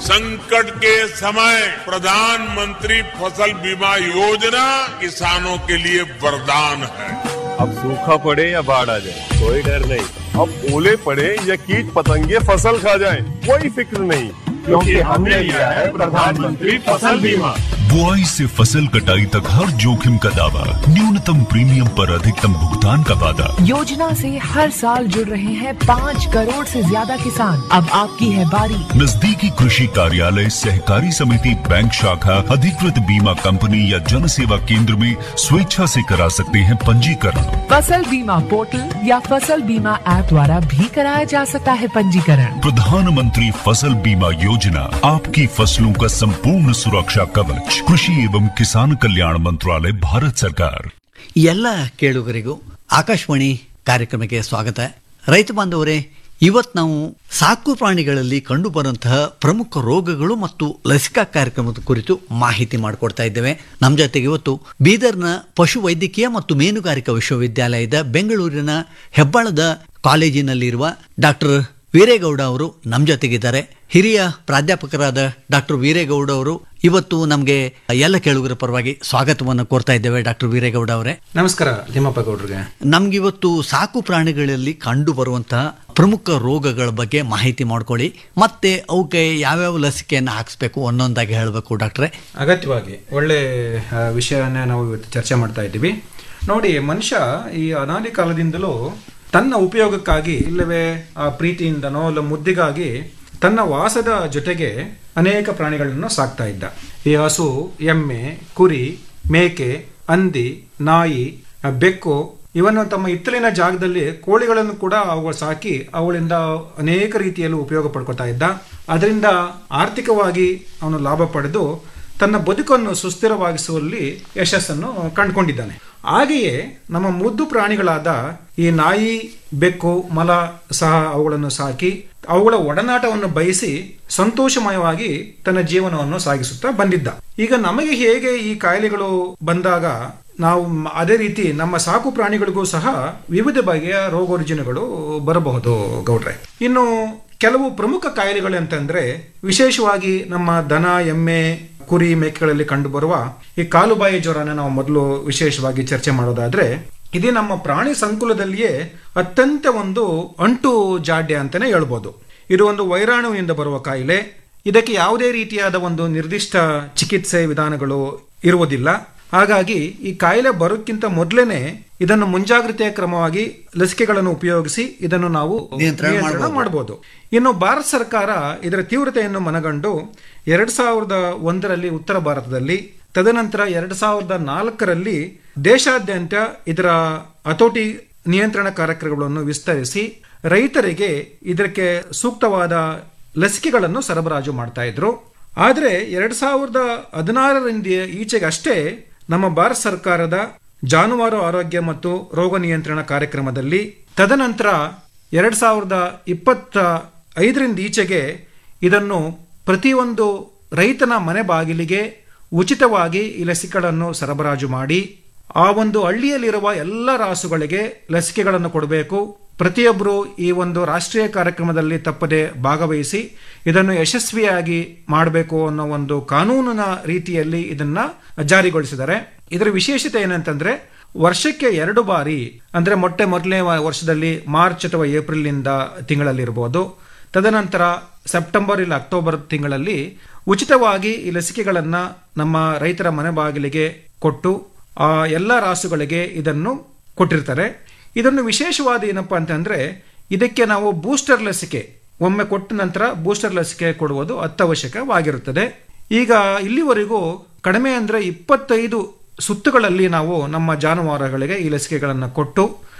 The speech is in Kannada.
संकट के समय प्रधानमंत्री फसल बीमा योजना किसानों के लिए वरदान है अब सूखा पड़े या बाढ़ आ जाए कोई डर नहीं अब ओले पड़े या कीट पतंगे फसल खा जाए कोई फिक्र नहीं क्योंकि हमने लिया है प्रधानमंत्री फसल बीमा बुआई से फसल कटाई तक हर जोखिम का दावा न्यूनतम प्रीमियम पर अधिकतम भुगतान का वादा योजना से हर साल जुड़ रहे हैं पाँच करोड़ से ज्यादा किसान अब आपकी है बारी नजदीकी कृषि कार्यालय सहकारी समिति बैंक शाखा अधिकृत बीमा कंपनी या जन सेवा केंद्र में स्वेच्छा से करा सकते हैं पंजीकरण फसल बीमा पोर्टल या फसल बीमा ऐप द्वारा भी कराया जा सकता है पंजीकरण प्रधानमंत्री फसल बीमा योजना आपकी फसलों का संपूर्ण सुरक्षा कवच कृषि एवं किसान कल्याण मंत्रालय भारत सरकार ಎಲ್ಲ ಕೇಳುಗರಿಗೂ ಆಕಾಶವಾಣಿ ಕಾರ್ಯಕ್ರಮಕ್ಕೆ ಸ್ವಾಗತ ರೈತ ಬಾಂಧವರೇ ಇವತ್ತು ನಾವು ಸಾಕು ಪ್ರಾಣಿಗಳಲ್ಲಿ ಕಂಡುಬರುವಂತಹ ಪ್ರಮುಖ ರೋಗಗಳು ಮತ್ತು ಲಸಿಕಾ ಕಾರ್ಯಕ್ರಮದ ಕುರಿತು ಮಾಹಿತಿ ಮಾಡಿಕೊಡ್ತಾ ಇದ್ದೇವೆ ನಮ್ಮ ಜೊತೆಗೆ ಇವತ್ತು ಬೀದರ್ನ ಪಶು ವೈದ್ಯಕೀಯ ಮತ್ತು ಮೀನುಗಾರಿಕಾ ವಿಶ್ವವಿದ್ಯಾಲಯದ ಬೆಂಗಳೂರಿನ ಹೆಬ್ಬಾಳದ ಕಾಲೇಜಿನಲ್ಲಿರುವ ಡಾಕ್ಟರ್ ವೀರೇಗೌಡ ಅವರು ನಮ್ಮ ಜೊತೆಗಿದ್ದಾರೆ ಹಿರಿಯ ಪ್ರಾಧ್ಯಾಪಕರಾದ ಡಾಕ್ಟರ್ ವೀರೇಗೌಡ ಅವರು ಇವತ್ತು ನಮಗೆ ಎಲ್ಲ ಕೇಳುಗರ ಪರವಾಗಿ ಸ್ವಾಗತವನ್ನು ಕೋರ್ತಾ ಇದ್ದೇವೆ ಡಾಕ್ಟರ್ ವೀರೇಗೌಡ ಅವರೇ ನಮಸ್ಕಾರ ತಿಮ್ಮಪ್ಪ ಗೌಡ್ರಿಗೆ ನಮ್ಗಿವತ್ತು ಸಾಕು ಪ್ರಾಣಿಗಳಲ್ಲಿ ಕಂಡು ಬರುವಂತಹ ಪ್ರಮುಖ ರೋಗಗಳ ಬಗ್ಗೆ ಮಾಹಿತಿ ಮಾಡ್ಕೊಳ್ಳಿ ಮತ್ತೆ ಅವಕ್ಕೆ ಯಾವ್ಯಾವ ಲಸಿಕೆಯನ್ನು ಹಾಕಿಸ್ಬೇಕು ಒಂದೊಂದಾಗಿ ಹೇಳಬೇಕು ಡಾಕ್ಟ್ರೆ ಅಗತ್ಯವಾಗಿ ಒಳ್ಳೆ ಆ, ವಿಷಯನ ನಾವು ಇವತ್ತು ಚರ್ಚೆ ಮಾಡ್ತಾ ಇದ್ದೀವಿ ನೋಡಿ ಮನುಷ್ಯ ಈ ಅನಾದಿ ಕಾಲದಿಂದಲೂ ತನ್ನ ಉಪಯೋಗಕ್ಕಾಗಿ ಇಲ್ಲವೇ ಆ ಪ್ರೀತಿಯಿಂದನೋ ಇಲ್ಲ ಮುದ್ದಿಗಾಗಿ ತನ್ನ ವಾಸದ ಜೊತೆಗೆ ಅನೇಕ ಪ್ರಾಣಿಗಳನ್ನು ಸಾಕ್ತಾ ಇದ್ದ ಈ ಹಸು ಎಮ್ಮೆ ಕುರಿ ಮೇಕೆ ಹಂದಿ ನಾಯಿ ಆ, ಬೆಕ್ಕು ಇವನ್ನು ತಮ್ಮ ಇತ್ತಲಿನ ಜಾಗದಲ್ಲಿ ಕೋಳಿಗಳನ್ನು ಕೂಡ ಅವುಗಳು ಸಾಕಿ ಅವುಗಳಿಂದ ಅನೇಕ ರೀತಿಯಲ್ಲೂ ಉಪಯೋಗ ಪಡ್ಕೊತಾ ಇದ್ದ ಅದರಿಂದ ಆರ್ಥಿಕವಾಗಿ ಅವನು ಲಾಭ ಪಡೆದು ತನ್ನ ಬದುಕನ್ನು ಸುಸ್ಥಿರವಾಗಿಸುವಲ್ಲಿ ಯಶಸ್ಸನ್ನು ಕಂಡುಕೊಂಡಿದ್ದಾನೆ ಹಾಗೆಯೇ ನಮ್ಮ ಮುದ್ದು ಪ್ರಾಣಿಗಳಾದ ಈ ನಾಯಿ ಬೆಕ್ಕು ಮಲ ಸಹ ಅವುಗಳನ್ನು ಸಾಕಿ ಅವುಗಳ ಒಡನಾಟವನ್ನು ಬಯಸಿ ಸಂತೋಷಮಯವಾಗಿ ತನ್ನ ಜೀವನವನ್ನು ಸಾಗಿಸುತ್ತಾ ಬಂದಿದ್ದ ಈಗ ನಮಗೆ ಹೇಗೆ ಈ ಕಾಯಿಲೆಗಳು ಬಂದಾಗ ನಾವು ಮ- ಅದೇ ರೀತಿ ನಮ್ಮ ಸಾಕು ಪ್ರಾಣಿಗಳಿಗೂ ಸಹ ವಿವಿಧ ಬಗೆಯ ರೋಗ ರುಜಿನಗಳು ಬರಬಹುದು ಗೌಡ್ರೆ ಇನ್ನು ಕೆಲವು ಪ್ರಮುಖ ಕಾಯಿಲೆಗಳು ಅಂತಂದ್ರೆ ವಿಶೇಷವಾಗಿ ನಮ್ಮ ದನ ಎಮ್ಮೆ ಕುರಿ ಮೇಕೆಗಳಲ್ಲಿ ಕಂಡುಬರುವ ಈ ಕಾಲುಬಾಯಿ ಜ್ವರನ ನಾವು ಮೊದಲು ವಿಶೇಷವಾಗಿ ಚರ್ಚೆ ಮಾಡೋದಾದ್ರೆ ಇದೇ ನಮ್ಮ ಪ್ರಾಣಿ ಸಂಕುಲದಲ್ಲಿಯೇ ಅತ್ಯಂತ ಒಂದು ಅಂಟು ಜಾಡ್ಯ ಅಂತಾನೆ ಹೇಳ್ಬೋದು ಇದು ಒಂದು ವೈರಾಣುವಿನಿಂದ ಬರುವ ಕಾಯಿಲೆ ಇದಕ್ಕೆ ಯಾವುದೇ ರೀತಿಯಾದ ಒಂದು ನಿರ್ದಿಷ್ಟ ಚಿಕಿತ್ಸೆ ವಿಧಾನಗಳು ಇರುವುದಿಲ್ಲ ಹಾಗಾಗಿ ಈ ಕಾಯಿಲೆ ಬರೋಕ್ಕಿಂತ ಮೊದಲೇನೆ ಇದನ್ನು ಮುಂಜಾಗ್ರತೆಯ ಕ್ರಮವಾಗಿ ಲಸಿಕೆಗಳನ್ನು ಉಪಯೋಗಿಸಿ ಇದನ್ನು ನಾವು ನಿಯಂತ್ರಣ ನಿಯಂತ್ರಣ ಮಾಡ್ಬೋದು. ಮಾಡಬಹುದು ಇನ್ನು ಭಾರತ ಸರ್ಕಾರ ಇದರ ತೀವ್ರತೆಯನ್ನು ಮನಗಂಡು ಎರಡ್ ಸಾವಿರದ ಒಂದರಲ್ಲಿ ಉತ್ತರ ಭಾರತದಲ್ಲಿ ತದನಂತರ ಎರಡ್ ಸಾವಿರದ ನಾಲ್ಕರಲ್ಲಿ ದೇಶಾದ್ಯಂತ ಇದರ ಹತೋಟಿ ನಿಯಂತ್ರಣ ಕಾರ್ಯಕ್ರಮಗಳನ್ನು ವಿಸ್ತರಿಸಿ ರೈತರಿಗೆ ಇದಕ್ಕೆ ಸೂಕ್ತವಾದ ಲಸಿಕೆಗಳನ್ನು ಸರಬರಾಜು ಮಾಡ್ತಾ ಇದ್ರು ಆದರೆ ಎರಡ್ ಸಾವಿರದ ಹದಿನಾರರಿಂದ ಈಚೆಗೆ ಅಷ್ಟೇ ನಮ್ಮ ಭಾರತ ಸರ್ಕಾರದ ಜಾನುವಾರು ಆರೋಗ್ಯ ಮತ್ತು ರೋಗ ನಿಯಂತ್ರಣ ಕಾರ್ಯಕ್ರಮದಲ್ಲಿ ತದನಂತರ ಎರಡ್ ಸಾವಿರದ ಇಪ್ಪತ್ತ ಐದರಿಂದ ಈಚೆಗೆ ಇದನ್ನು ಪ್ರತಿಯೊಂದು ರೈತನ ಮನೆ ಬಾಗಿಲಿಗೆ ಉಚಿತವಾಗಿ ಈ ಲಸಿಕೆಗಳನ್ನು ಸರಬರಾಜು ಮಾಡಿ ಆ ಒಂದು ಹಳ್ಳಿಯಲ್ಲಿರುವ ಎಲ್ಲ ರಾಸುಗಳಿಗೆ ಲಸಿಕೆಗಳನ್ನು ಕೊಡಬೇಕು ಪ್ರತಿಯೊಬ್ಬರು ಈ ಒಂದು ರಾಷ್ಟ್ರೀಯ ಕಾರ್ಯಕ್ರಮದಲ್ಲಿ ತಪ್ಪದೆ ಭಾಗವಹಿಸಿ ಇದನ್ನು ಯಶಸ್ವಿಯಾಗಿ ಮಾಡಬೇಕು ಅನ್ನೋ ಒಂದು ಕಾನೂನಿನ ರೀತಿಯಲ್ಲಿ ಇದನ್ನ ಜಾರಿಗೊಳಿಸಿದ್ದಾರೆ ಇದರ ವಿಶೇಷತೆ ಏನಂತಂದ್ರೆ ವರ್ಷಕ್ಕೆ ಎರಡು ಬಾರಿ ಅಂದ್ರೆ ಮೊಟ್ಟೆ ಮೊದಲನೇ ವರ್ಷದಲ್ಲಿ ಮಾರ್ಚ್ ಅಥವಾ ಏಪ್ರಿಲ್ ನಿಂದ ತಿಂಗಳಲ್ಲಿರ್ಬೋದು ತದನಂತರ ಸೆಪ್ಟೆಂಬರ್ ಇಲ್ಲ ಅಕ್ಟೋಬರ್ ತಿಂಗಳಲ್ಲಿ ಉಚಿತವಾಗಿ ಈ ಲಸಿಕೆಗಳನ್ನ ನಮ್ಮ ರೈತರ ಮನೆ ಬಾಗಿಲಿಗೆ ಕೊಟ್ಟು ಆ ಎಲ್ಲ ರಾಸುಗಳಿಗೆ ಇದನ್ನು ಕೊಟ್ಟಿರ್ತಾರೆ ಇದನ್ನು ವಿಶೇಷವಾದ ಏನಪ್ಪಾ ಅಂತಂದ್ರೆ ಇದಕ್ಕೆ ನಾವು ಬೂಸ್ಟರ್ ಲಸಿಕೆ ಒಮ್ಮೆ ಕೊಟ್ಟ ನಂತರ ಬೂಸ್ಟರ್ ಲಸಿಕೆ ಕೊಡುವುದು ಅತ್ಯವಶ್ಯಕವಾಗಿರುತ್ತದೆ ಈಗ ಇಲ್ಲಿವರೆಗೂ ಕಡಿಮೆ ಅಂದ್ರೆ ಇಪ್ಪತ್ತೈದು ಸುತ್ತುಗಳಲ್ಲಿ ನಾವು ನಮ್ಮ ಜಾನುವಾರುಗಳಿಗೆ ಈ ಲಸಿಕೆಗಳನ್ನು ಕೊಟ್ಟು